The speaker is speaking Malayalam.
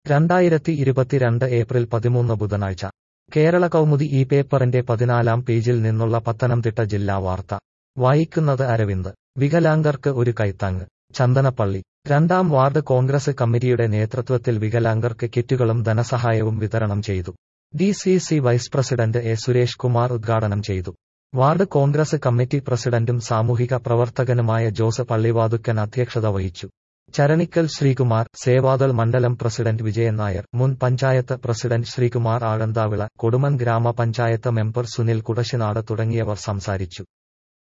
രണ്ടായിരത്തി ഇരുപത്തിരണ്ട് ഏപ്രിൽ പതിമൂന്ന് ബുധനാഴ്ച കേരള കൗമുദി ഈ പേപ്പറിന്റെ പതിനാലാം പേജിൽ നിന്നുള്ള പത്തനംതിട്ട ജില്ലാ വാർത്ത വായിക്കുന്നത് അരവിന്ദ് വികലാംഗർക്ക് ഒരു കൈത്താങ്ങ് ചന്ദനപ്പള്ളി രണ്ടാം വാർഡ് കോൺഗ്രസ് കമ്മിറ്റിയുടെ നേതൃത്വത്തിൽ വികലാംഗർക്ക് കിറ്റുകളും ധനസഹായവും വിതരണം ചെയ്തു D C C vice president A Suresh Kumar ഉദ്ഘാടനം ചെയ്തു വാർഡ് കോൺഗ്രസ് കമ്മിറ്റി പ്രസിഡന്റും സാമൂഹിക പ്രവർത്തകനുമായ ജോസ് പള്ളിവാതുക്കൻ അധ്യക്ഷത വഹിച്ചു ചരണിക്കൽ ശ്രീകുമാർ സേവാദൾ മണ്ഡലം പ്രസിഡന്റ് വിജയൻ നായർ മുൻ പഞ്ചായത്ത് പ്രസിഡന്റ് ശ്രീകുമാർ ആഴന്താവിള കൊടുമൺ ഗ്രാമപഞ്ചായത്ത് മെമ്പർ സുനിൽ കുടശിനാട് തുടങ്ങിയവർ സംസാരിച്ചു